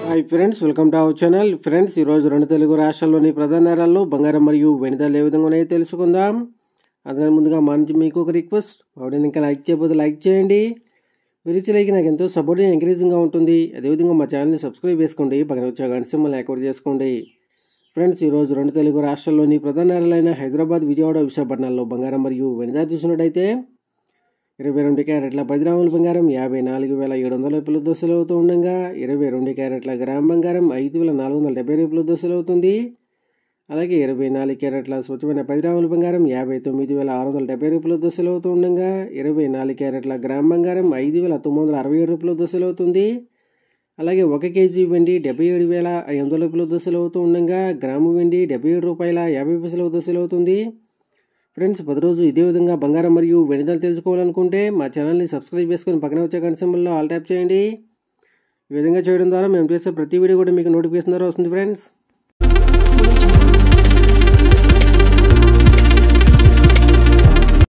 hi friends welcome to our channel friends ఈరోజు రెండు తెలుగు రాష్ట్రాల్లోని ప్రధాన నగరాల్లో బంగారం మరియు వెండి ధరలు ఏ విధంగా ఉన్నాయో తెలుసుకుందాం అందుకని ముందుగా మా నుంచి మీకు ఒక రిక్వెస్ట్ ఆవిడని ఇంకా లైక్ చేయకపోతే లైక్ చేయండి మీరు ఇచ్చే లైక్ నాకు ఎంతో సపోర్టింగ్ ఎంకరేజింగ్గా ఉంటుంది అదేవిధంగా మా ఛానల్ని సబ్స్క్రైబ్ చేసుకోండి పక్కన వచ్చే గంట సింబల్ యాక్టివేట్ చేసుకోండి ఫ్రెండ్స్ ఈరోజు రెండు తెలుగు రాష్ట్రాల్లోని ప్రధాన నగరాలైన హైదరాబాద్ విజయవాడ విశాఖపట్నాల్లో బంగారం మరియు వెండి ధర చూసినట్టయితే ఇరవై రెండు క్యారెట్ల పది గ్రాముల బంగారం యాభై నాలుగు వేల ఏడు వందల రూపాయల దశలు అవుతూ ఉండగా ఇరవై రెండు క్యారెట్ల గ్రామ్ బంగారం ఐదు వేల నాలుగు వందల డెబ్బై రూపాయల దశలు అవుతుంది అలాగే ఇరవై నాలుగు క్యారెట్ల స్వచ్ఛమైన పది గ్రాముల బంగారం యాభై తొమ్మిది వేల ఆరు వందల డెబ్బై రూపాయల దశలు అవుతూ ఉండగా ఇరవై నాలుగు క్యారెట్ల గ్రామ్ బంగారం ఐదు వేల తొమ్మిది వందల అరవై ఏడు రూపాయల దశలు అవుతుంది అలాగే ఒక కేజీ వెండి డెబ్బై ఏడు వేల ఐదు వందల రూపాయల దశలు అవుతూ ఉండగా గ్రాము వెండి డెబ్బై ఏడు రూపాయల యాభై పైసల దశలు అవుతుంది ఫ్రెండ్స్ ప్రతిరోజు ఇదే విధంగా బంగారం మరియు వెనుదలు తెలుసుకోవాలనుకుంటే మా ఛానల్ని సబ్స్క్రైబ్ చేసుకొని పక్కన వచ్చే గంట సింబల్లో ఆల్ ట్యాప్ చేయండి ఈ విధంగా చేయడం ద్వారా మేము చేసే ప్రతి వీడియో కూడా మీకు నోటిఫికేషన్ ద్వారా వస్తుంది ఫ్రెండ్స్